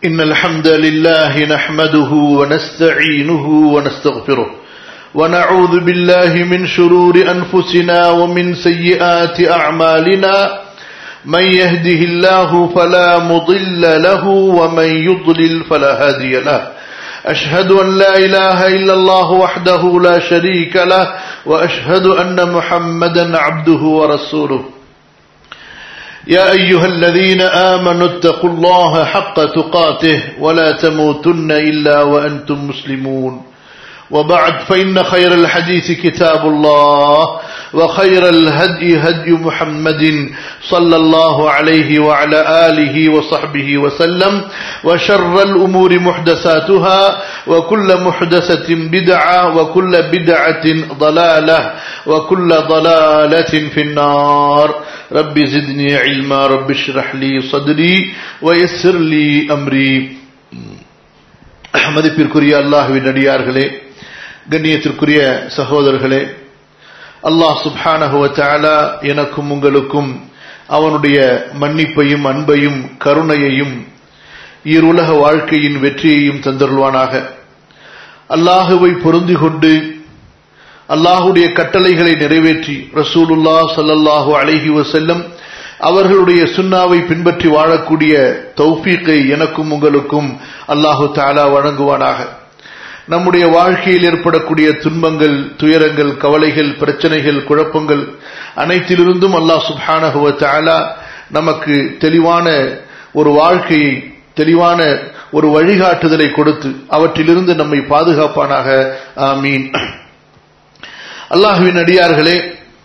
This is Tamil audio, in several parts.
إن الحمد لله نحمده ونستعينه ونستغفره ونعوذ بالله من شرور أنفسنا ومن سيئات أعمالنا من يهده الله فلا مضل له ومن يضلل فلا هادي له أشهد أن لا إله إلا الله وحده لا شريك له وأشهد أن محمدا عبده ورسوله يا أيها الذين آمنوا اتقوا الله حق تقاته ولا تموتن إلا وأنتم مسلمون وبعد فإن خير الحديث كتاب الله وخير الهدي هدي محمد صلى الله عليه وعلى آله وصحبه وسلم وشر الأمور محدثاتها وكل محدثة بدعة وكل بدعة ضلالة وكل ضلالة في النار رب زدني علما رب اشرح لي صدري ويسر لي أمري மதிப்பிற்குரிய அல்லாஹுவின் அடியார்களே கண்ணியத்திற்குரிய சகோதரர்களே அல்லாஹ் சுப்ஹானஹுவத்தாலா எனக்கும் உங்களுக்கும் அவனுடைய மன்னிப்பையும் அன்பையும் கருணையையும் ஈருலக வாழ்க்கையின் வெற்றியையும் தந்தருள்வானாக அல்லாஹுவை பொருந்தி கொண்டு அல்லாஹுடைய கட்டளைகளை நிறைவேற்றி ரசூலுல்லா சல்லல்லாஹு அலைஹி வசல்லம் அவர்களுடைய சுண்ணாவை பின்பற்றி வாழக்கூடிய தௌஃபீக்கை எனக்கும் உங்களுக்கும் அல்லாஹு தாலா வழங்குவானாக நம்முடைய வாழ்க்கையில் ஏற்படக்கூடிய துன்பங்கள் துயரங்கள் கவலைகள் பிரச்சனைகள் குழப்பங்கள் அனைத்திலிருந்தும் அல்லாஹ் சுப்ஹானஹுவ தாலா நமக்கு தெளிவான ஒரு வாழ்க்கையை தெளிவான ஒரு வழிகாட்டுதலை கொடுத்து அவற்றிலிருந்து நம்மை பாதுகாப்பானாக ஆமீன் அல்லாஹுவின் அடியார்களே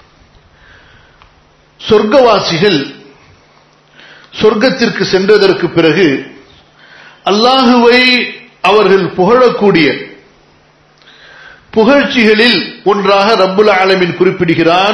சொர்க்கவாசிகள் சொர்க்கத்திற்கு சென்றதற்கு பிறகு அல்லாஹுவை அவர்கள் புகழக்கூடிய புகழ்ச்சிகளில் ஒன்றாக ரப்புல் ஆலமின் குறிப்பிடுகிறான்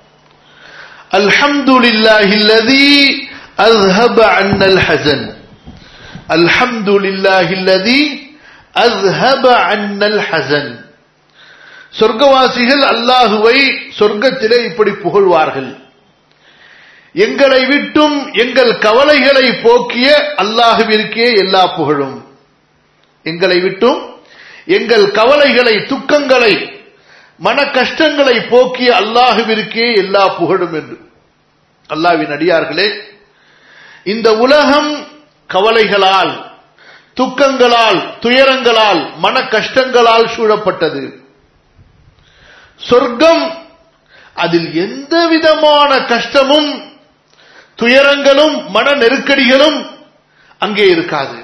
அல்ஹம்துலில்லாஹில்லதி அஸ்ஹப அன்னல் ஹசன் அல்ஹம்துலில்லாஹில்லதி அஸ்ஹப அன்னல் ஹசன் சொர்க்கவாசிகள் அல்லாஹுவை சொர்க்கத்திலே இப்படி புகழ்வார்கள் எங்களை விட்டும் எங்கள் கவலைகளை போக்கிய அல்லாஹுவிற்கே எல்லா புகழும் எங்களை விட்டும் எங்கள் கவலைகளை துக்கங்களை மன கஷ்டங்களை போக்கிய அல்லாஹுவிற்கே எல்லா புகழும் என்று அல்லாவின் அடியார்களே இந்த உலகம் கவலைகளால் துக்கங்களால் துயரங்களால் மன கஷ்டங்களால் சூழப்பட்டது சொர்க்கம் அதில் எந்த விதமான கஷ்டமும் துயரங்களும் மன நெருக்கடிகளும் அங்கே இருக்காது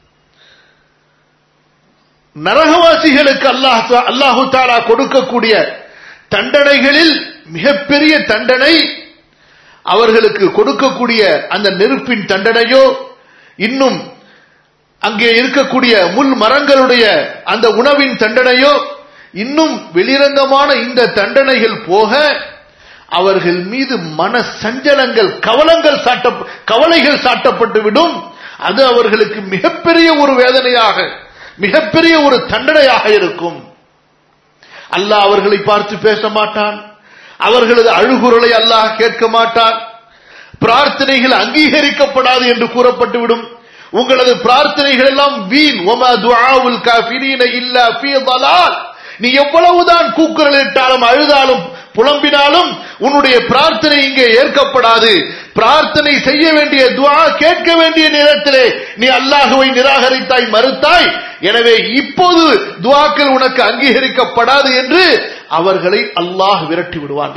நரகவாசிகளுக்கு அல்லாஹ் அல்லாஹு தாலா கொடுக்கக்கூடிய தண்டனைகளில் மிகப்பெரிய தண்டனை அவர்களுக்கு கொடுக்கக்கூடிய அந்த நெருப்பின் தண்டனையோ இன்னும் அங்கே இருக்கக்கூடிய முள் மரங்களுடைய அந்த உணவின் தண்டனையோ இன்னும் வெளிரங்கமான இந்த தண்டனைகள் போக அவர்கள் மீது மன சஞ்சலங்கள் கவலங்கள் சாட்ட கவலைகள் சாட்டப்பட்டு விடும் அது அவர்களுக்கு மிகப்பெரிய ஒரு வேதனையாக மிகப்பெரிய ஒரு தண்டனையாக இருக்கும் அல்லாஹ் அவர்களை பார்த்து பேச மாட்டான் அவர்களது அழுகுரலை அல்லாஹ் கேட்க மாட்டான் பிரார்த்தனைகள் அங்கீகரிக்கப்படாது என்று கூறப்பட்டுவிடும் உங்களது பிரார்த்தனைகள் எல்லாம் வீண் ஒமா துஆவுல் காஃபிரீன இல்லா ஃபீ ضلال நீ எவ்வளவுதான் கூக்குரலிட்டாலும் அழுதாலும் புலம்பினாலும் உன்னுடைய பிரார்த்தனை இங்கே ஏற்கப்படாது பிரார்த்தனை செய்ய வேண்டிய துவா கேட்க வேண்டிய நேரத்திலே நீ அல்லாஹுவை நிராகரித்தாய் மறுத்தாய் எனவே இப்போது துவாக்கள் உனக்கு அங்கீகரிக்கப்படாது என்று அவர்களை அல்லாஹ் விரட்டி விடுவான்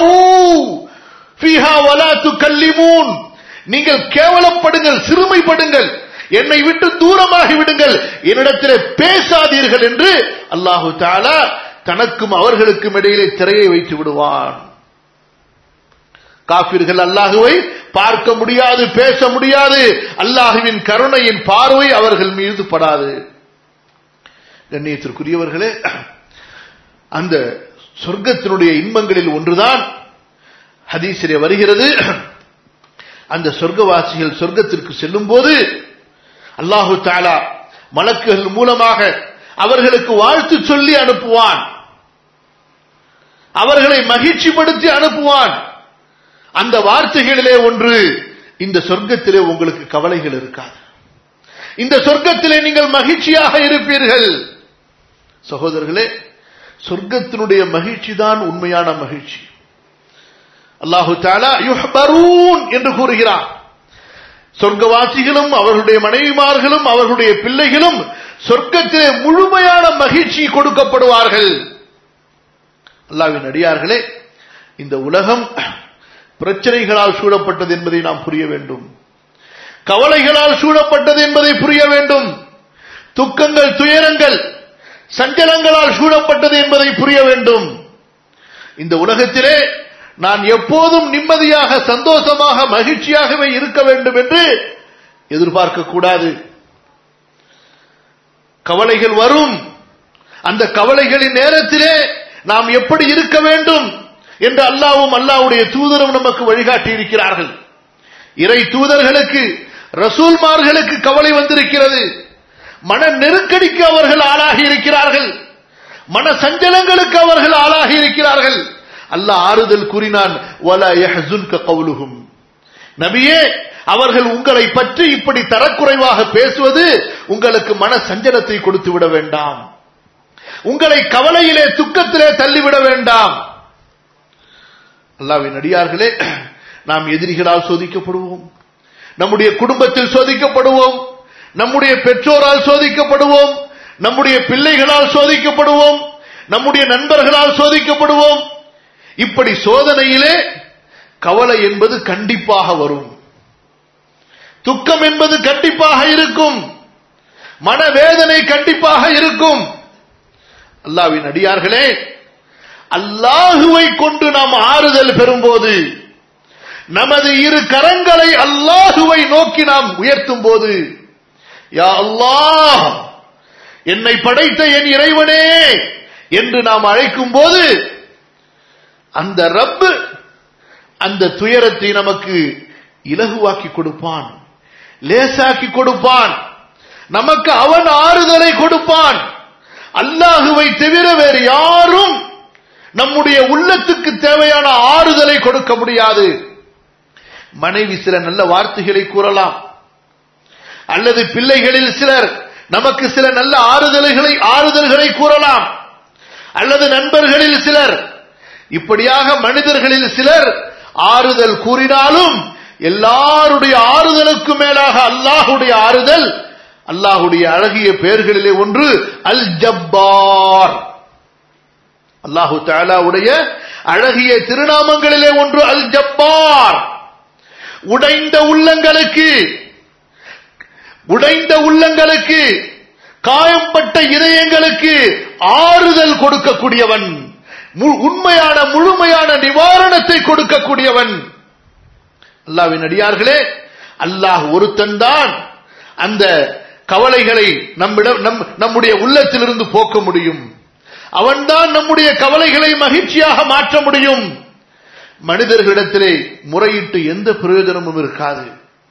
நீங்கள் கேவலப்படுங்கள் சிறுமைப்படுங்கள் என்னை விட்டு தூரமாகி விடுங்கள் என்னிடத்திலே பேசாதீர்கள் என்று அல்லாஹு தாலா தனக்கும் அவர்களுக்கும் இடையிலே திரையை வைத்து விடுவான் காபிர்கள் அல்லாஹுவை பார்க்க முடியாது பேச முடியாது அல்லாஹுவின் கருணையின் பார்வை அவர்கள் மீது படாது கண்ணியத்திற்குரியவர்களே அந்த சொர்க்கத்தினுடைய இன்பங்களில் ஒன்றுதான் ஹதீசிலே வருகிறது அந்த சொர்க்கவாசிகள் சொர்க்கத்திற்கு செல்லும் போது அல்லாஹு தாலா மலக்குகள் மூலமாக அவர்களுக்கு வாழ்த்து சொல்லி அனுப்புவான் அவர்களை மகிழ்ச்சிப்படுத்தி அனுப்புவான் அந்த வார்த்தைகளிலே ஒன்று இந்த சொர்க்கத்திலே உங்களுக்கு கவலைகள் இருக்காது இந்த சொர்க்கத்திலே நீங்கள் மகிழ்ச்சியாக இருப்பீர்கள் சகோதரர்களே சொர்க்கத்தினுடைய மகிழ்ச்சி தான் உண்மையான மகிழ்ச்சி அல்லாஹு தாலா யுஹ்பரூன் என்று கூறுகிறார் சொர்க்கவாசிகளும் அவர்களுடைய மனைவிமார்களும் அவர்களுடைய பிள்ளைகளும் சொர்க்கத்திலே முழுமையான மகிழ்ச்சி கொடுக்கப்படுவார்கள் அல்லாவின் அடியார்களே இந்த உலகம் பிரச்சனைகளால் சூழப்பட்டது என்பதை நாம் புரிய வேண்டும் கவலைகளால் சூழப்பட்டது என்பதை புரிய வேண்டும் துக்கங்கள் துயரங்கள் சஞ்சலங்களால் சூழப்பட்டது என்பதை புரிய வேண்டும் இந்த உலகத்திலே நான் எப்போதும் நிம்மதியாக சந்தோஷமாக மகிழ்ச்சியாகவே இருக்க வேண்டும் என்று எதிர்பார்க்க கூடாது கவலைகள் வரும் அந்த கவலைகளின் நேரத்திலே நாம் எப்படி இருக்க வேண்டும் என்று அல்லாவும் அல்லாவுடைய தூதரும் நமக்கு வழிகாட்டி இருக்கிறார்கள் இறை தூதர்களுக்கு ரசூல்மார்களுக்கு கவலை வந்திருக்கிறது மன நெருக்கடிக்கு அவர்கள் ஆளாகி இருக்கிறார்கள் மன சஞ்சலங்களுக்கு அவர்கள் ஆளாகி இருக்கிறார்கள் அல்லாஹ் ஆறுதல் கூறினான் வல யஹ்சுன்க கவுலுகும் நபியே அவர்கள் உங்களை பற்றி இப்படி தரக்குறைவாக பேசுவது உங்களுக்கு மன சஞ்சலத்தை கொடுத்து விட வேண்டாம் உங்களை கவலையிலே துக்கத்திலே தள்ளிவிட வேண்டாம் அல்லாவின் அடியார்களே நாம் எதிரிகளால் சோதிக்கப்படுவோம் நம்முடைய குடும்பத்தில் சோதிக்கப்படுவோம் நம்முடைய பெற்றோரால் சோதிக்கப்படுவோம் நம்முடைய பிள்ளைகளால் சோதிக்கப்படுவோம் நம்முடைய நண்பர்களால் சோதிக்கப்படுவோம் இப்படி சோதனையிலே கவலை என்பது கண்டிப்பாக வரும் துக்கம் என்பது கண்டிப்பாக இருக்கும் மனவேதனை கண்டிப்பாக இருக்கும் அல்லாவின் அடியார்களே அல்லாஹுவை கொண்டு நாம் ஆறுதல் பெறும்போது நமது இரு கரங்களை அல்லாஹுவை நோக்கி நாம் உயர்த்தும் போது யா அல்லாஹ் என்னை படைத்த என் இறைவனே என்று நாம் அழைக்கும் போது அந்த ரப்பு அந்த துயரத்தை நமக்கு இலகுவாக்கி கொடுப்பான் லேசாக்கி கொடுப்பான் நமக்கு அவன் ஆறுதலை கொடுப்பான் அல்லாஹுவை தவிர வேறு யாரும் நம்முடைய உள்ளத்துக்கு தேவையான ஆறுதலை கொடுக்க முடியாது மனைவி சில நல்ல வார்த்தைகளை கூறலாம் அல்லது பிள்ளைகளில் சிலர் நமக்கு சில நல்ல ஆறுதல்களை ஆறுதல்களை கூறலாம் அல்லது நண்பர்களில் சிலர் இப்படியாக மனிதர்களில் சிலர் ஆறுதல் கூறினாலும் எல்லாருடைய ஆறுதலுக்கு மேலாக அல்லாஹுடைய ஆறுதல் அல்லாஹுடைய அழகிய பெயர்களிலே ஒன்று அல் ஜப்பார் அல்லாஹு தாலாவுடைய அழகிய திருநாமங்களிலே ஒன்று அல் ஜப்பார் உடைந்த உள்ளங்களுக்கு உடைந்த உள்ளங்களுக்கு காயம்பட்ட இதயங்களுக்கு ஆறுதல் கொடுக்கக்கூடியவன் உண்மையான முழுமையான நிவாரணத்தை கொடுக்கக்கூடியவன் அல்லாவின் அடியார்களே அல்லாஹ் ஒருத்தன் தான் அந்த கவலைகளை நம்மிடம் நம் நம்முடைய உள்ளத்திலிருந்து போக்க முடியும் அவன்தான் நம்முடைய கவலைகளை மகிழ்ச்சியாக மாற்ற முடியும் மனிதர்களிடத்திலே முறையிட்டு எந்த பிரயோஜனமும் இருக்காது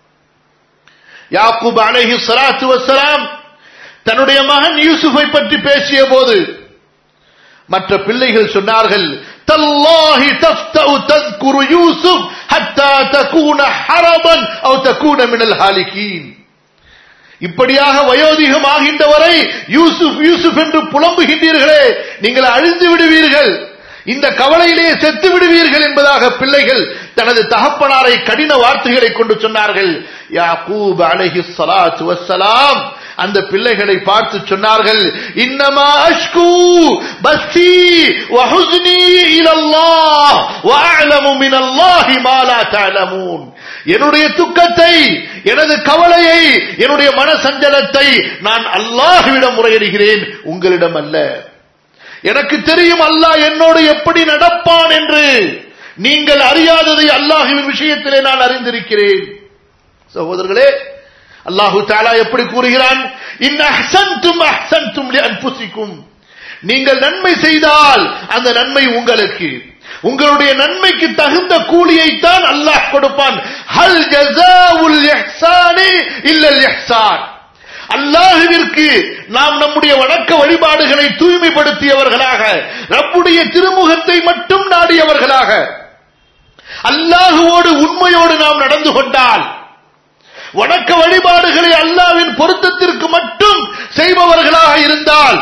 யாக்கூப் அலைஹி சலாத்து வசலாம் தன்னுடைய மகன் யூசுஃபை பற்றி பேசிய போது மற்ற பிள்ளைகள் சொன்னார்கள் தல்லாஹி தஃப்தஉ தذكر யூசுப் ஹத்தா தகூன ஹரபன் அவ் தகூன மினல் ஹாலிகீன் இப்படியாக வயோதிகம் ஆகின்ற வரை யூசுப் யூசுப் என்று புலம்புகின்றீர்களே நீங்கள் அழிந்து விடுவீர்கள் இந்த கவலையிலே செத்து விடுவீர்கள் என்பதாக பிள்ளைகள் தனது தகப்பனாரை கடின வார்த்தைகளை கொண்டு சொன்னார்கள் யாக்கூப் அலைஹி ஸலாத்து வஸ்ஸலாம் அந்த பிள்ளைகளை பார்த்து சொன்னார்கள் இன்னமா அஷ்கு பஸ்ஸி வஹுஸ்னி இலல்லாஹ் வஅலமு மினல்லாஹி மா லா தஅலமூன் என்னுடைய துக்கத்தை எனது கவலையை என்னுடைய மன சஞ்சலத்தை நான் அல்லாஹ்விடம் முறையிடுகிறேன் உங்களிடம் அல்ல எனக்கு தெரியும் அல்லாஹ் என்னோடு எப்படி நடப்பான் என்று நீங்கள் அறியாததை அல்லாஹுவின் விஷயத்திலே நான் அறிந்திருக்கிறேன் சகோதரர்களே அல்லாஹு தாலா எப்படி கூறுகிறான் இன் அஹ்சன்தும் அஹ்சன்தும் அன்புசிக்கும் நீங்கள் நன்மை செய்தால் அந்த நன்மை உங்களுக்கு உங்களுடைய நன்மைக்கு தகுந்த கூலியைத்தான் அல்லாஹ் கொடுப்பான் ஹல் ஜஸாவுல் இஹ்சானி இல்லல் இஹ்சான் அல்லாஹுவிற்கு நாம் நம்முடைய வணக்க வழிபாடுகளை தூய்மைப்படுத்தியவர்களாக ரப்புடைய திருமுகத்தை மட்டும் நாடியவர்களாக அல்லாஹுவோடு உண்மையோடு நாம் நடந்து கொண்டால் வணக்க வழிபாடுகளை அல்லாவின் பொருத்தத்திற்கு மட்டும் செய்பவர்களாக இருந்தால்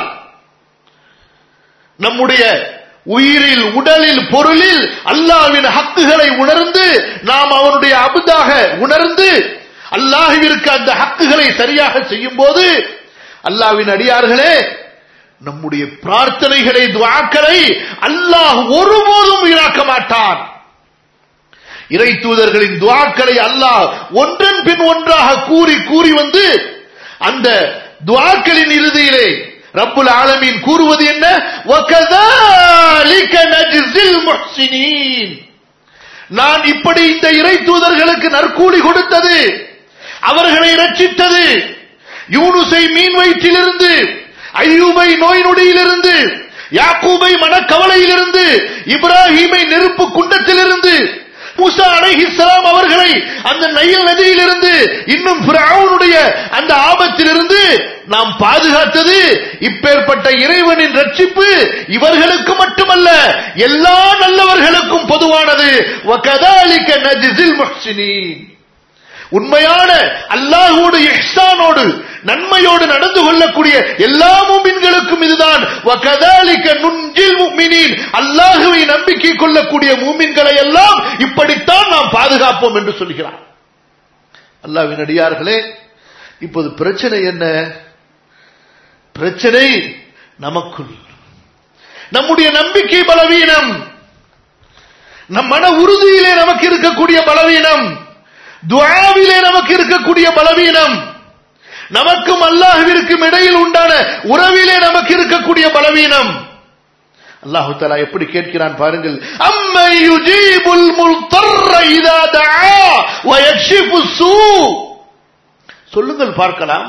நம்முடைய உயிரில் உடலில் பொருளில் அல்லாவின் ஹக்குகளை உணர்ந்து நாம் அவனுடைய அபுதாக உணர்ந்து அல்லாஹுவிற்கு அந்த ஹக்குகளை சரியாக செய்யும் போது அல்லாவின் அடியார்களே நம்முடைய பிரார்த்தனைகளை துவாக்களை அல்லாஹ் ஒருபோதும் வீணாக்க மாட்டான் இறை தூதர்களின் துவாக்களை அல்லாஹ் ஒன்றன் பின் ஒன்றாக கூறி கூறி வந்து அந்த துவாக்களின் இறுதியிலே ரப்புல் ஆலமீன் கூறுவது என்ன وَكَذَلِكَ نَجْزِي الْمُحْسِنِينَ நான் இப்படி இந்த இறை தூதர்களுக்கு நற்கூலி கொடுத்தது அவர்களை ரட்சித்தது யூனுஸை மீன் வயிற்றிலிருந்து ஐயூபை நோய் நொடியிலிருந்து யாக்கூபை மனக்கவலையிலிருந்து இப்ராஹீமை நெருப்பு குண்டத்திலிருந்து மூசா அலைஹிஸ்ஸலாம் அவர்களை அந்த நைல் நதியிலிருந்து இன்னும் ஃபிரௌனுடைய அந்த ஆபத்திலிருந்து நாம் பாதுகாத்தது இப்பேற்பட்ட இறைவனின் ரட்சிப்பு இவர்களுக்கு மட்டுமல்ல எல்லா நல்லவர்களுக்கும் பொதுவானது وَكَذَلِكَ نَجْزِي الْمُحْسِنِينَ உண்மையான அல்லாஹோடு இஹ்சானோடு நன்மையோடு நடந்து கொள்ளக்கூடிய எல்லா மூமின்களுக்கும் இதுதான் وَكَذَلِكَ نُنْجِي الْمُؤْمِنِينَ அல்லாஹுவை நம்பிக்கை கொள்ளக்கூடிய மூமின்களை எல்லாம் இப்படித்தான் நாம் பாதுகாப்போம் என்று சொல்கிறார் அல்லாஹ்வின் அடியார்களே இப்போது பிரச்சனை என்ன பிரச்சனை நமக்குள் நம்முடைய நம்பிக்கை பலவீனம் நம் மன உறுதியிலே நமக்கு இருக்கக்கூடிய பலவீனம் துவாவிலே நமக்கு இருக்கக்கூடிய பலவீனம் நமக்கும் அல்லாஹுவிற்கும் இடையில் உண்டான உறவிலே நமக்கு இருக்கக்கூடிய பலவீனம் அல்லாஹு தலா எப்படி கேட்கிறான் பாருங்கள் அம்மை யுஜீபுல் முல்தர்ர இதா தஆ வ யக்ஷிஃபு ஸூ சொல்லுங்கள் பார்க்கலாம்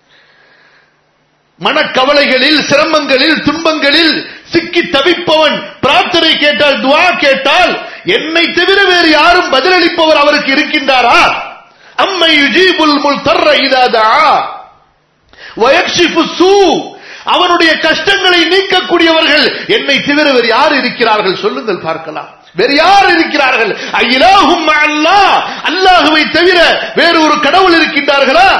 மனக்கவலைகளில் சிரமங்களில் துன்பங்களில் சிக்கி தவிப்பவன் பிரார்த்தனை கேட்டால் துவா கேட்டால் என்னை தவிர வேறு யாரும் பதிலளிப்பவர் அவருக்கு இருக்கின்றாரா அம்மை யுஜீபுல் முல் தர்ற இதாதா வயக்ஷிஃபு சூ அவனுடைய கஷ்டங்களை நீக்கக்கூடியவர்கள் என்னை தவிர வேறு யார் இருக்கிறார்கள் சொல்லுங்கள் பார்க்கலாம் வேறு யார் இருக்கிறார்கள் அயிலாஹும் அல்லாஹ் அல்லாஹுவை தவிர வேறு ஒரு கடவுள் இருக்கின்றார்களா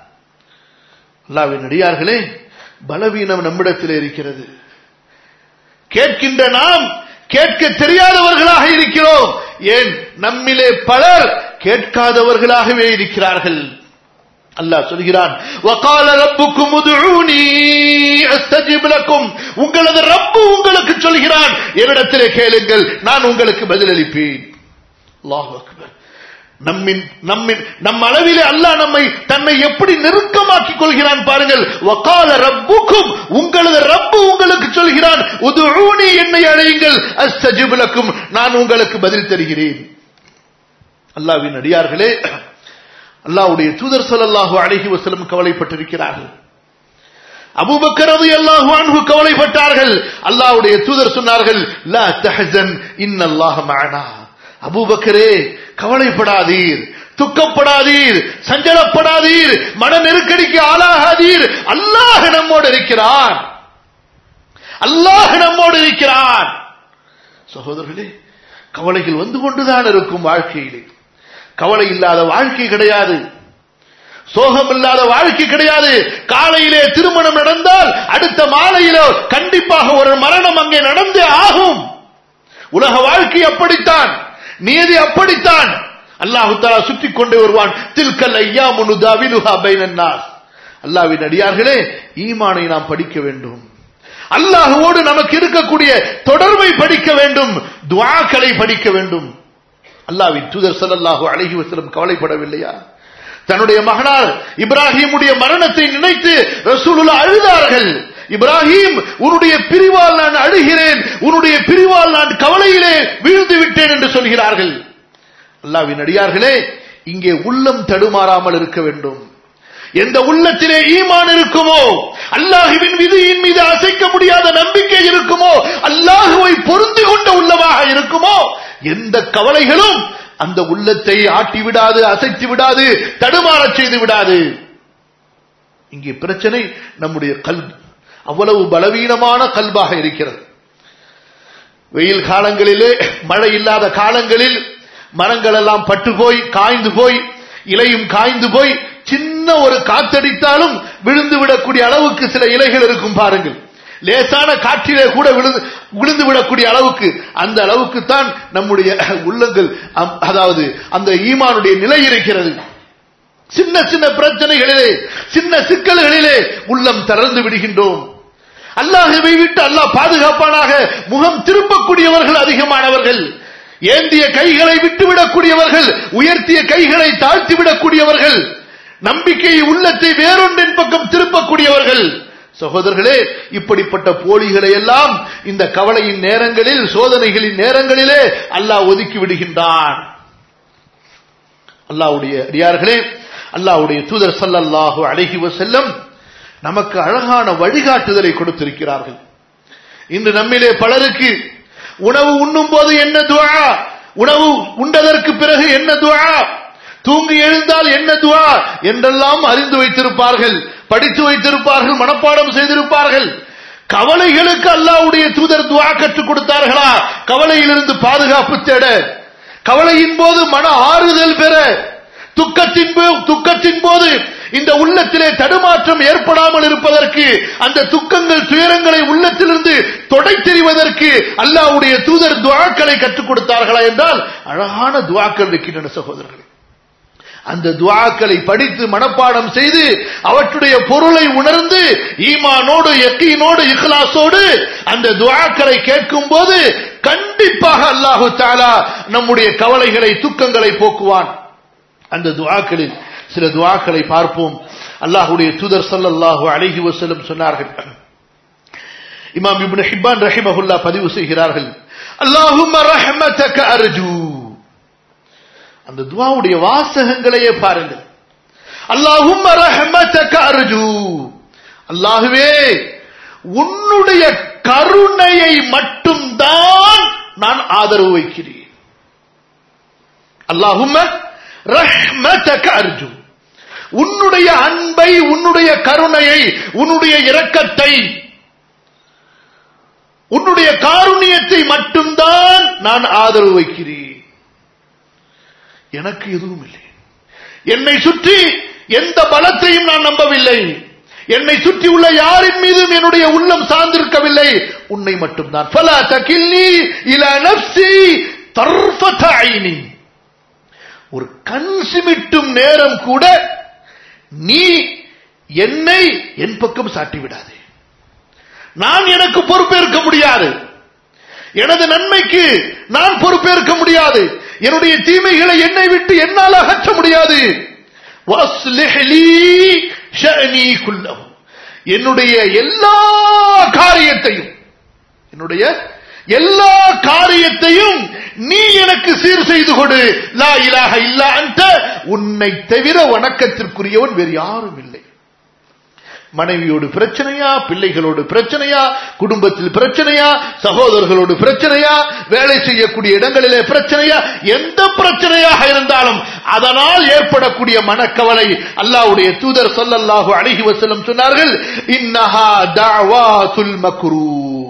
அல்லாவின் அடியார்களே பலவீனம் நம்மிடத்தில் இருக்கிறது கேட்கின்ற நாம் கேட்க தெரியாதவர்களாக இருக்கிறோம் ஏன் நம்மிலே பலர் கேட்காதவர்களாகவே இருக்கிறார்கள் அல்லாஹ் சொல்கிறான் வகால ரப்புக்கும் உதுஊனி அஸ்தஜிப் லக்கும் உங்களது ரப்பு உங்களுக்கு சொல்கிறான் என்னிடத்திலே கேளுங்கள் நான் உங்களுக்கு பதிலளிப்பேன் அல்லாஹ் அக்பர் நம்மின் நம்மின் நம் அளவிலே அல்லாஹ் நம்மை தன்னை எப்படி நெருக்கமாக்கிக் கொள்கிறான் பாருங்கள் வகால ரப்புக்கும் உங்களது ரப்பு உங்களுக்கு சொல்கிறான் உதுஊனி என்னை அழையுங்கள் அஸ்தஜிப் லக்கும் நான் உங்களுக்கு பதில் தருகிறேன் அல்லாஹ்வின் அடியார்களே அல்லாஹ்வுடைய தூதர் ஸல்லல்லாஹு அலைஹி வஸல்லம் கவலைப்பட்டிருக்கிறார்கள் அபூபக்கர் ரலியல்லாஹு அன்ஹு கவலைப்பட்டார்கள் அல்லாஹ்வுடைய தூதர் சொன்னார்கள் லா தஹசன் இன்னல்லாஹ மஅனா அபூபக்கரே கவலைப்படாதீர் துக்கப்படாதீர் சஞ்சலப்படாதீர் மன நெருக்கடிக்கு ஆளாகாதீர் அல்லாஹ் நம்மோடு இருக்கிறான் அல்லாஹ் நம்மோடு இருக்கிறான் சகோதரர்களே கவலைகள் வந்து கொண்டுதான் இருக்கும் வாழ்க்கையிலே கவலை இல்லாத வாழ்க்கை கிடையாது சோகம் இல்லாத வாழ்க்கை கிடையாது காலையிலே திருமணம் நடந்தால் அடுத்த மாலையிலோ கண்டிப்பாக ஒரு மரணம் அங்கே நடந்தே ஆகும் உலக வாழ்க்கை அப்படித்தான் நியதி அப்படித்தான் அல்லாஹு தாலா சுற்றி கொண்டு வருவான் தில்கல் ஐயா முனுதாவிலுஹா பைனன்னாஸ் அல்லாவின் அடியார்களே ஈமானை நாம் படிக்க வேண்டும் அல்லாஹுவோடு நமக்கு இருக்கக்கூடிய தொடர்பை படிக்க வேண்டும் துவாக்களை படிக்க வேண்டும் அல்லாவின் தூதர் ஸல்லல்லாஹு அலைஹி வஸல்லம் கவலைப்படவில்லையா தன்னுடைய மகனார் இப்ராஹிமுடைய மரணத்தை நினைத்து ரசூலுல்லாஹ் அழுதார்கள் இப்ராஹிம் உன்னுடைய பிரிவால் நான் அழுகிறேன் உன்னுடைய பிரிவால் நான் கவலையிலே வீழ்ந்து விட்டேன் என்று சொல்கிறார்கள் அல்லாவின் அடியார்களே இங்கே உள்ளம் தடுமாறாமல் இருக்க வேண்டும் எந்த உள்ளத்திலே ஈமான் இருக்குமோ அல்லாஹுவின் விதியின் மீது அசைக்க முடியாத நம்பிக்கை இருக்குமோ அல்லாஹுவை பொருந்து கொண்ட உள்ளமாக இருக்குமோ எந்த கவலைகளும் அந்த உள்ளத்தை ஆட்டி விடாது அசைத்து விடாது தடுமாறச் செய்து விடாது இங்கே பிரச்சனை நம்முடைய கல் அவ்வளவு பலவீனமான கல்பாக இருக்கிறது வெயில் காலங்களிலே மழை இல்லாத காலங்களில் மரங்கள் எல்லாம் பட்டு போய் காய்ந்து போய் இலையும் காய்ந்து போய் சின்ன ஒரு காத்தடித்தாலும் விழுந்து விடக்கூடிய அளவுக்கு சில இலைகள் இருக்கும் பாருங்கள் லேசான காற்றிலே கூட விழுந்து விழுந்து விடக்கூடிய அளவுக்கு அந்த அளவுக்கு தான் நம்முடைய உள்ளங்கள் அம்- அதாவது அந்த ஈமானுடைய நிலை இருக்கிறது சின்ன சின்ன பிரச்சனைகளிலே சின்ன சிக்கல்களிலே உள்ளம் திறந்து விடுகின்றோம் அல்லாஹ்வை விட்டு அல்லாஹ் பாதுகாப்பானாக முகம் திரும்பக்கூடியவர்கள் அதிகமானவர்கள் ஏந்திய கைகளை விட்டுவிடக்கூடியவர்கள் உயர்த்திய கைகளை தாழ்த்தி விடக்கூடியவர்கள் நம்பிக்கையை உள்ளத்தை வேறொன்றின் பக்கம் திருப்பக்கூடியவர்கள் சகோதரர்களே இப்படிப்பட்ட போலிகளை எல்லாம் இந்த கவலையின் நேரங்களில் சோதனைகளின் நேரங்களிலே அல்லாஹ் ஒதுக்கி விடுகின்றான் அல்லாஹ்வுடைய அடியார்களே அல்லாஹ்வுடைய தூதர் ஸல்லல்லாஹு அலைஹி வஸல்லம் நமக்கு அழகான வழிகாட்டுதலை கொடுத்திருக்கிறார்கள் இன்று நம்மிலே பலருக்கு உணவு உண்ணும் போது என்ன துஆ உணவு உண்டதற்கு பிறகு என்ன துஆ தூங்கி எழுந்தால் என்ன துஆ என்றெல்லாம் அறிந்து வைத்திருப்பார்கள் படித்து வைத்திருப்பார்கள் மனப்பாடம் செய்திருப்பார்கள் கவலைகளுக்கு அல்லாஹ்வுடைய தூதர் துஆ கற்றுக் கொடுத்தார்களா கவலையிலிருந்து பாதுகாப்பு தேட கவலையின் போது மன ஆறுதல் பெற துக்கத்தின் போ- துக்கத்தின் போது இந்த உள்ளத்திலே தடுமாற்றம் ஏற்படாமல் இருப்பதற்கு அந்த துக்கங்கள் துயரங்களை உள்ளத்திலிருந்து தொடை தெரிவதற்கு அல்லாஹ்வுடைய தூதர் துஆக்களை கற்றுக் கொடுத்தார்களா என்றால் அழகான துஆக்கள் இருக்கின்றன சகோதரர்களே அந்த துஆக்களை படித்து மனப்பாடம் செய்து அவற்றுடைய பொருளை உணர்ந்து ஈமானோடு யக்கீனோடு இഖ்லாஸோடு அந்த துஆக்களை கேட்கும் போது கண்டிப்பாக அல்லாஹு தஆலா நம்முடைய கவலைகளை துக்கங்களை போக்குவான் அந்த துஆக்களில் சில துஆக்களை பார்ப்போம் அல்லாஹ்வுடைய தூதர் ஸல்லல்லாஹு அலைஹி வஸல்லம் சொன்னார்கள் இமாம் இப்னு ஹிப்பான் ரஹிமஹுல்லா பதிவு செய்கிறார்கள் அல்லாஹும்ம ரஹ்மதக அர்ஜூ அந்த துவாவுடைய வாசகங்களையே பாருங்கள் அல்லாஹும்ம ரஹ்மதக அர்ஜூ அல்லாஹுவே உன்னுடைய கருணையை மட்டும்தான் நான் ஆதரவு வைக்கிறேன் அல்லாஹும்ம ரஹ்மதக அர்ஜூ உன்னுடைய அன்பை உன்னுடைய கருணையை உன்னுடைய இரக்கத்தை உன்னுடைய காருண்யத்தை மட்டும்தான் நான் ஆதரவு வைக்கிறேன் எனக்கு எதுவும் இல்லை என்னை சுற்றி எந்த பலத்தையும் நான் நம்பவில்லை என்னை சுற்றி உள்ள யாரின் மீதும் என்னுடைய உள்ளம் சார்ந்திருக்கவில்லை உன்னை மட்டும்தான் ஃபலா தகில்னி இலா நஃப்ஸி தர்ஃபத ஐனி ஒரு கண் சிமிட்டும் நேரம் கூட நீ என்னை என் பக்கம் சாட்டி விடாதே நான் எனக்கு பொறுப்பேற்க முடியாது எனது நன்மைக்கு நான் பொறுப்பேற்க முடியாது என்னுடைய தீமைகளை என்னை விட்டு என்னால் அகற்ற முடியாது வஸ்லிஹ் லீ ஷஅனி குல்லஹு. என்னுடைய எல்லா காரியத்தையும் என்னுடைய எல்லா காரியத்தையும் நீ எனக்கு சீர் செய்து கொடு லா இலாஹ இல்லா அன்ட உன்னை தவிர வணக்கத்திற்குரியவன் வேறு யாரும் இல்லை மனைவியோடு பிரச்சனையா பிள்ளைகளோடு பிரச்சனையா குடும்பத்தில் பிரச்சனையா சகோதரர்களோடு பிரச்சனையா வேலை செய்யக்கூடிய இடங்களிலே பிரச்சனையா எந்த பிரச்சனையாக இருந்தாலும் அதனால் ஏற்படக்கூடிய மனக்கவலை அல்லாஹ்வுடைய தூதர் ஸல்லல்லாஹு அலைஹி வஸல்லம் சொன்னார்கள் இன்னஹா தஅவாத்துல் மக்ரூ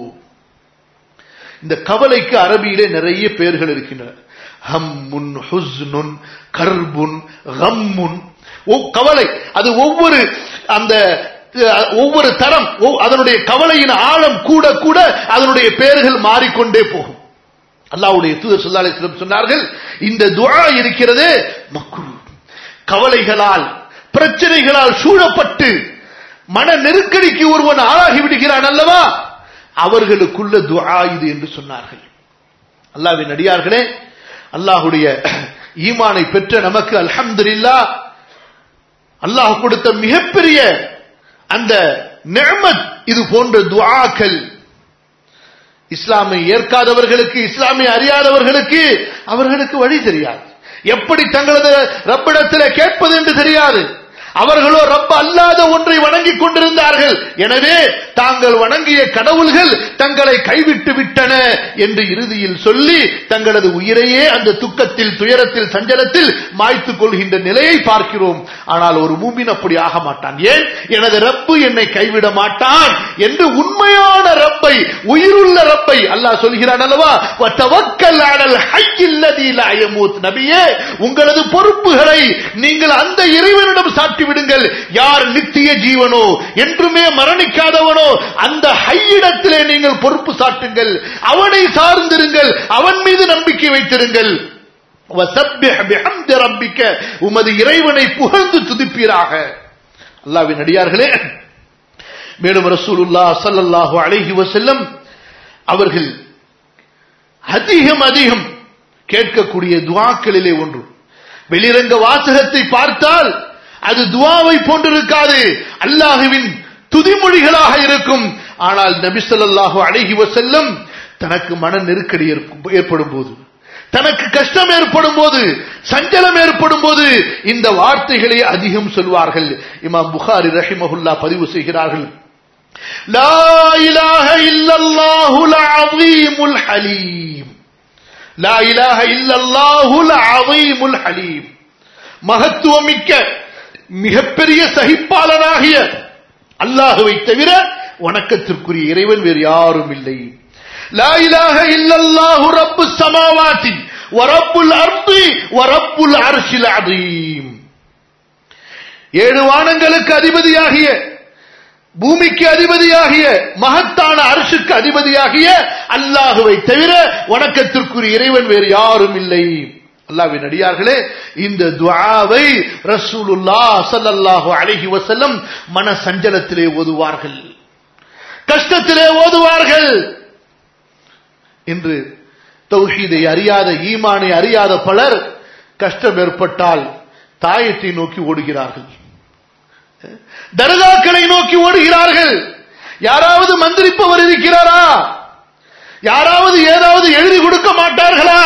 இந்த கவலைக்கு அரபியிலே நிறைய பெயர்கள் இருக்கின்றன ஹம்முன் ஹுஸ்னுன் கர்புன் கம்முன் ஒவ்- கவலை அது ஒவ்வொரு அந்த அஹ், ஒவ்வொரு தரம் ஒவ்- அதனுடைய கவலையின் ஆழம் கூட கூட அதனுடைய பெயர்கள் மாறிக்கொண்டே போகும் அல்லாஹ்வுடைய தூதர் ஸல்லல்லாஹு அலைஹி வஸல்லம் சொன்னார்கள் இந்த துஆ இருக்கிறதே மக்ரூ கவலைகளால் பிரச்சனைகளால் சூழப்பட்டு மன நெருக்கடிக்கு ஒருவன் ஆளாகி விடுகிறான் அல்லவா அவர்களுக்குள்ள துஆ இது என்று சொன்னார்கள் அல்லாஹ்வின் அடியார்களே அல்லாஹ்வுடைய ஈமானை பெற்ற நமக்கு அல்ஹம்துலில்லாஹ் அல்லாஹ் கொடுத்த மிகப்பெரிய அந்த நிஅமத் இது போன்ற துஆக்கள் இஸ்லாமை ஏற்காதவர்களுக்கு இஸ்லாமை அறியாதவர்களுக்கு அவர்களுக்கு வழி தெரியாது எப்படி தங்களது ரப்பிடத்தில் கேட்பது என்று தெரியாது அவர்களோ ரப்ப அல்லாத ஒன்றை வணங்கிக் கொண்டிருந்தார்கள் எனவே தாங்கள் வணங்கிய கடவுள்கள் தங்களை கைவிட்டு விட்டன என்று இறுதியில் சொல்லி தங்களது உயிரையே அந்த துக்கத்தில் துயரத்தில் சஞ்சலத்தில் மாய்த்துக் கொள்கின்ற நிலையை பார்க்கிறோம் ஆனால் ஒரு மூமின் அப்படி ஆக மாட்டான் ஏன் எனது ரப்பு என்னை கைவிட மாட்டான் என்று உண்மையான ரப்பை உயிருள்ள ரப்பை அல்லாஹ் சொல்கிறான் அல்லவா வத்தவக்கல் அலல் ஹய்யில் லதீ லா யமூத் நபியே உங்களது பொறுப்புகளை நீங்கள் அந்த இறைவனிடம் சாட்டி விடுங்கள் யார் நித்திய ஜீவனோ என்றுமே மரணிக்காதவனோ அந்த ஹையிடத்திலே நீங்கள் பொறுப்பு சாட்டுங்கள் அவனை சார்ந்திருங்கள் அவன் மீது நம்பிக்கை வைத்திருங்கள் வசப்பிஹ் பிஹம்தி ரப்பிக்க உமது இறைவனை புகழ்ந்து துதிப்பீராக அல்லாவின் அடியார்களே மேலும் ரசூலுல்லா ஸல்லல்லாஹு அலைஹி வஸல்லம் அவர்கள் அதிகம் அதிகம் கேட்கக்கூடிய துஆக்களிலே ஒன்று வெளிரங்க வாசகத்தை பார்த்தால் அது துவாவை போன்றிருக்காது அல்லாஹுவின் துதிமொழிகளாக இருக்கும் ஆனால் நபி ஸல்லல்லாஹு அலைஹி வஸல்லம் தனக்கு மன நெருக்கடி ஏற்ப- ஏற்படும் போது தனக்கு கஷ்டம் ஏற்படும் போது சஞ்சலம் ஏற்படும் போது இந்த வார்த்தைகளை அதிகம் சொல்வார்கள் இமாம் புகாரி ரஹிமஹுல்லா பதிவு செய்கிறார்கள் லா இலாஹ இல்லல்லாஹுல் அஸீமுல் ஹலீம் லா இலாஹ இல்லல்லாஹுல் அஸீமுல் ஹலீம் மகத்துவமிக்க மிகப்பெரிய சகிப்பாளனாகிய அல்லாஹுவை தவிர வணக்கத்திற்குரிய இறைவன் வேறு யாரும் இல்லை லா இலாஹ இல்லல்லாஹு ரப்புஸ் சமாவாதி வரப்புல் அர்தி வரப்புல் அர்ஷில் அதீம் ஏழு வானங்களுக்கு அதிபதியாகிய பூமிக்கு அதிபதியாகிய மகத்தான அரசுக்கு அதிபதியாகிய அல்லாஹுவை தவிர வணக்கத்திற்குரிய இறைவன் வேறு யாரும் இல்லை அல்லாஹ்வின் அடியார்களே இந்த துஆவை ரசூலுல்லாஹ் ஸல்லல்லாஹு அலைஹி வஸல்லம் மன சஞ்சலத்திலே ஓதுவார்கள் கஷ்டத்திலே ஓதுவார்கள் இன்று தௌஹீதை அறியாத ஈமானை அறியாத பலர் கஷ்டம் ஏற்பட்டால் தாயத்தை நோக்கி ஓடுகிறார்கள் தர்காக்களை நோக்கி ஓடுகிறார்கள் யாராவது மந்திரிப்பவர் இருக்கிறாரா யாராவது ஏதாவது எழுதி கொடுக்க மாட்டார்களா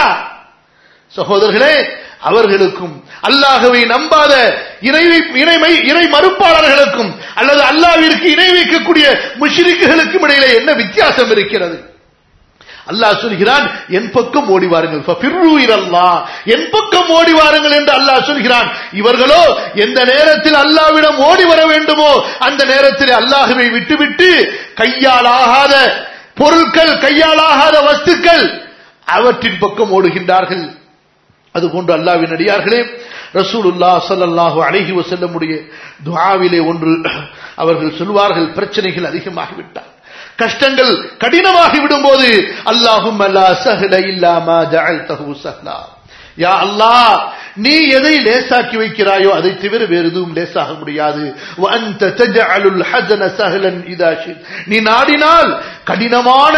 சகோதரர்களே அவர்களுக்கும் அல்லாஹுவை நம்பாத இணை இணைமை இணை மறுப்பாளர்களுக்கும் அல்லது அல்லாஹ்விற்கு இணை வைக்கக்கூடிய முஷ்ரிக்குகளுக்கும் இடையிலே என்ன வித்தியாசம் இருக்கிறது அல்லாஹ் சொல்கிறான் என் பக்கம் ஓடி வாருங்கள் ஃபபிர்ரு இலல்லாஹ். என் பக்கம் ஓடி வாருங்கள் என்று அல்லாஹ் சொல்கிறான் இவர்களோ எந்த நேரத்தில் அல்லாஹ்விடம் ஓடி வர வேண்டுமோ அந்த நேரத்தில் அல்லாஹுவை விட்டுவிட்டு கையால் ஆகாத பொருட்கள் கையால் ஆகாத வஸ்துக்கள் அவற்றின் பக்கம் ஓடுகின்றார்கள் அதுபோன்று அல்லாஹ்வின் அடியார்களே ரசூலுல்லாஹ் ஸல்லல்லாஹு அலைஹி வஸல்லமுடைய துஆவிலே ஒன்று அவர்கள் சொல்வார்கள் பிரச்சனைகள் அதிகமாகிவிட்டார் கஷ்டங்கள் கடினமாகி விடும்போது அல்லாஹும் லா சஹ்ல இல்லா மா ஜஅல்தஹு சஹ்லா யா அல்லாஹ் நீ எதை லேசாக்கி வைக்கிறாயோ அதை தவிர வேறு எதுவும் லேசாக முடியாது வ அன்த தஜஅலுல் ஹஸன சஹ்லன் இதா ஷித். நீ நாடினால் கடினமான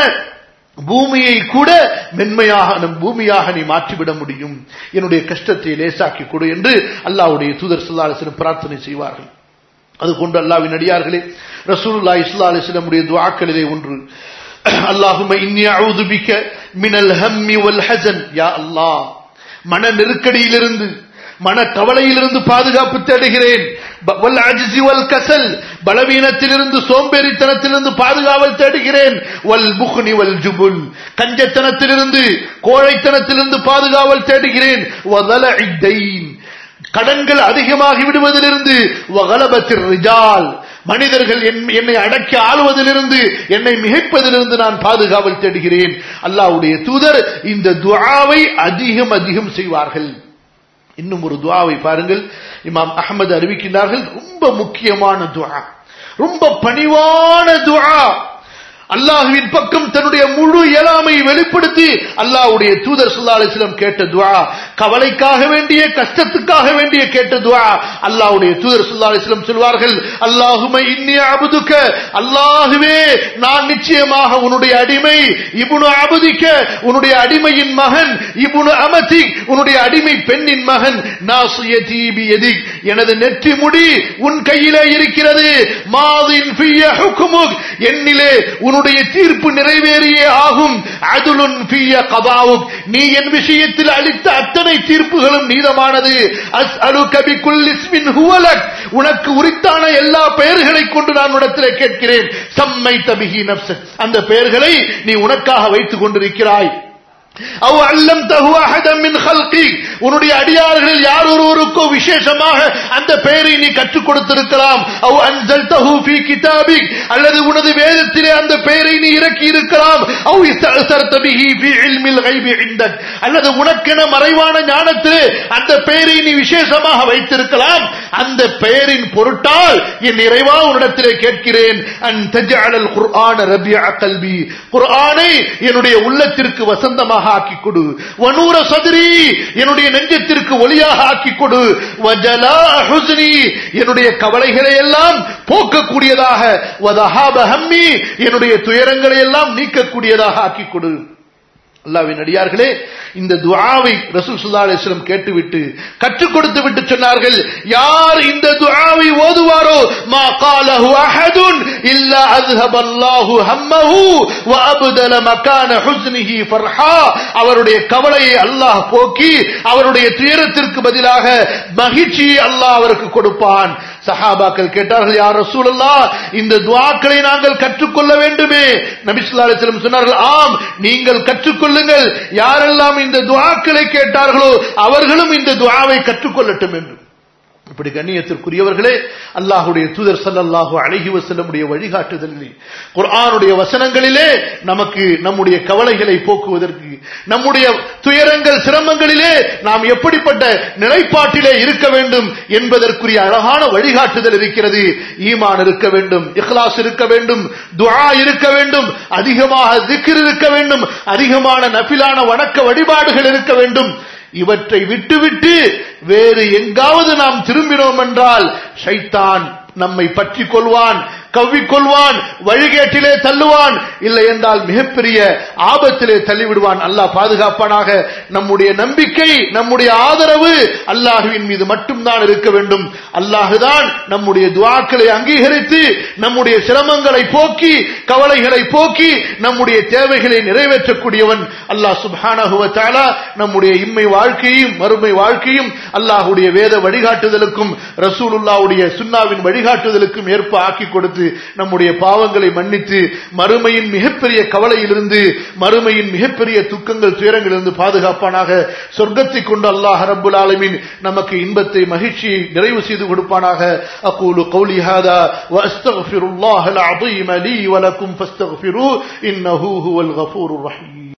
பூமியை கூட மென்மையாக நம் பூமியாக நீ மாற்றிவிட முடியும் என்னுடைய கஷ்டத்தை லேசாக்கி கொடு என்று அல்லாஹ்வுடைய தூதர் ஸல்லல்லாஹு அலைஹி வஸல்லம் பிரார்த்தனை செய்வார்கள் அது கொண்டு அல்லாஹ்வின் அடியார்களே ரசூலுல்லாஹி ஸல்லல்லாஹு அலைஹி வஸல்லமுடைய துஆக்களிலே ஒன்று அல்லாஹும்ம இன்னி அஊது பிக மினல் ஹம்மி வல் ஹஸன் யா அல்லாஹ் மன நெருக்கடியிலிருந்து மன கவலையிலிருந்து பாதுகாப்பு தேடுகிறேன் ப- வல் அஜ்ஸி வல் கசல் பலவீனத்திலிருந்து சோம்பேறித்தனத்திலிருந்து பாதுகாவல் தேடுகிறேன் வல் புக்னி வல் ஜுபுல் கஞ்சத்தனத்திலிருந்து கோழைத்தனத்திலிருந்து பாதுகாவல் தேடுகிறேன் வதலஇ தைன் கடன்கள் அதிகமாகி விடுவதிலிருந்து வகலபத்திர் ரிஜால் மனிதர்கள் என்- என்னை அடக்கி ஆளுவதிலிருந்து என்னை மிகைப்பதிலிருந்து நான் பாதுகாவல் தேடுகிறேன் அல்லாஹ்வுடைய தூதர் இந்த துஆவை அதிகம் அதிகம் செய்வார்கள் இன்னும் ஒரு துஆவை பாருங்கள் இமாம் அஹமது அறிவிக்கின்றார்கள் ரொம்ப முக்கியமான துஆ ரொம்ப பணிவான துஆ அல்லாஹுவின் பக்கம் தன்னுடைய முழு இயலாமை வெளிப்படுத்தி அல்லாஹ்வுடைய தூதர் ஸல்லல்லாஹு அலைஹி வஸல்லம் கேட்ட துஆ கவலைக்காக வேண்டிய கஷ்டத்துக்காக வேண்டிய கேட்ட துஆ அல்லாஹ்வுடைய தூதர் ஸல்லல்லாஹு அலைஹி வஸல்லம் சொல்வார்கள் அல்லாஹும்ம இன்னி அபுதுக்க அல்லாஹுவே நான் நிச்சயமாக உன்னுடைய அடிமை இப்னு அபுதிக்க உன்னுடைய அடிமையின் மகன் இப்னு அமதி உன்னுடைய அடிமை பெண்ணின் மகன் நாசியதி பியதிக் எனது நெற்றி முடி உன் கையிலே இருக்கிறது மாதின் ஃபிய ஹுக்முக் என்னிலே உன்னுடைய உன்னுடைய தீர்ப்பு நிறைவேறியே ஆகும் அதுலுன் பிய கதாவுக் நீ என் விஷயத்தில் அளித்த அத்தனை தீர்ப்புகளும் நீதமானது அஸ் அலு கபி குல்லிஸ்மின் ஹுவலக் உனக்கு உரித்தான எல்லா பெயர்களை கொண்டு நான் உடத்திலே கேட்கிறேன் சம்மை தபிஹி நப்ச அந்த பெயர்களை நீ உனக்காக வைத்துக் கொண்டிருக்கிறாய் அவ் அல்லம் தஹு அஹதம் மின் ஹல்கி உன்னுடைய அடியார்களில் யார் ஒருவருக்கோ விசேஷமாக அந்த பெயரை நீ கற்றுக் கொடுத்திருக்கலாம் அவ் அன்சல் தஹு ஃபீ கிதாபிக் அல்லது உனது வேதத்திலே அந்த பெயரை நீ இறக்கி இருக்கலாம் அவ் இஸ்தஅசர்த பிஹி ஃபீ இல்மில் கைபி இந்தக் அல்லது உனக்கென மறைவான ஞானத்திலே அந்த பெயரை நீ விசேஷமாக வைத்திருக்கலாம் அந்த பெயரின் பொருட்டால் என் இறைவா உன்னிடத்திலே கேட்கிறேன் அன் தஜஅலல் குர்ஆன ரபிய கல்வி குர்ஆனை என்னுடைய உள்ளத்திற்கு வசந்தமாக ஆக்கிக் கொடு வனூர சதுரி என்னுடைய நெஞ்சத்திற்கு ஒளியாக ஆக்கிக் கொடு வஜலா ஹுஸ்னி என்னுடைய கவலைகளை எல்லாம் போக்கக்கூடியதாக வதஹாப ஹம்மி என்னுடைய துயரங்களை எல்லாம் நீக்கக்கூடியதாக ஆக்கிக் கொடு அல்லாவின் அடியார்களே இந்த துஆவை ரசூல் ஸல்லல்லாஹு அலைஹி வஸல்லம் கேட்டுவிட்டு கற்றுக் கொடுத்து விட்டு சொன்னார்கள் யார் இந்த துஆவை ஓதுவாரோ மா காலஹு அஹதுன் இல்லா அஸ்ஹப அல்லாஹு ஹம்மஹு வ அப்தல மகான ஹுஸ்னிஹி ஃபர்ஹா அவருடைய கவலையை அல்லாஹ் போக்கி அவருடைய துயரத்திற்கு பதிலாக மகிழ்ச்சியை அல்லாஹ் அவருக்கு கொடுப்பான் சஹாபாக்கள் கேட்டார்கள் யார் ரசூலுல்லாஹ் இந்த துஆக்களை நாங்கள் கற்றுக்கொள்ள வேண்டுமே நபி ஸல்லல்லாஹு அலைஹி வஸல்லம் சொன்னார்கள் ஆம் நீங்கள் கற்றுக்கொள்ளுங்கள் யாரெல்லாம் இந்த துஆக்களை கேட்டார்களோ அவர்களும் இந்த துஆவை கற்றுக்கொள்ளட்டும் என்று இப்படி கண்ணியத்திற்குரியவர்களே அல்லாஹுடைய தூதர் ஸல்லல்லாஹு அலைஹி வஸல்லமுடைய வழிகாட்டுதலில் குர்ஆனுடைய வசனங்களிலே நமக்கு நம்முடைய கவலைகளை போக்குவதற்கு நம்முடைய துயரங்கள் சிரமங்களிலே நாம் எப்படிப்பட்ட நிலைப்பாட்டிலே இருக்க வேண்டும் என்பதற்குரிய அழகான வழிகாட்டுதல் இருக்கிறது ஈமான் இருக்க வேண்டும் இஹ்லாஸ் இருக்க வேண்டும் துஆ இருக்க வேண்டும் அதிகமாக zikr இருக்க வேண்டும் அதிகமான நஃபிலான வணக்க வழிபாடுகள் இருக்க வேண்டும் இவற்றை விட்டுவிட்டு வேறு எங்காவது நாம் திரும்பினோம் என்றால் ஷைத்தான் நம்மை பற்றி கொள்வான் கவ்விக்கொள்வான் வழிகேட்டிலே தள்ளுவான் இல்லை என்றால் மிகப்பெரிய ஆபத்திலே தள்ளிவிடுவான் அல்லாஹ் பாதுகாப்பானாக நம்முடைய நம்பிக்கை நம்முடைய ஆதரவு அல்லாஹுவின் மீது மட்டும்தான் இருக்க வேண்டும் அல்லாஹுதான் நம்முடைய துவாக்களை அங்கீகரித்து நம்முடைய சிரமங்களை போக்கி கவலைகளை போக்கி நம்முடைய தேவைகளை நிறைவேற்றக்கூடியவன் அல்லாஹ் சுப்ஹானஹு வ தஆலா நம்முடைய இம்மை வாழ்க்கையும் மறுமை வாழ்க்கையும் அல்லாஹ்வுடைய வேத வழிகாட்டுதலுக்கும் ரசூலுல்லாஹ்வுடைய சுன்னாவின் வழிகாட்டுதலுக்கும் ஏற்ப ஆக்கி கொடுத்து நம்முடைய பாவங்களை மன்னித்து மறுமையின் மிகப்பெரிய கவலையிலிருந்து மறுமையின் மிகப்பெரிய துக்கங்கள் துயரங்களிலிருந்து பாதுகாப்பானாக சொர்க்கத்தை கொண்டு அல்லாஹ் ரப்புல் ஆலமீன் நமக்கு இன்பத்தை மகிழ்ச்சியை நிறைவு செய்து கொடுப்பானாக அகூலு கௌலி ஹாதா வஅஸ்தக்ஃபிருல்லாஹல் அஸீம் லீ வலக்கும் ஃபஸ்தக்ஃபிரு இன்னஹு ஹுவல் கஃபூருர் ரஹீம்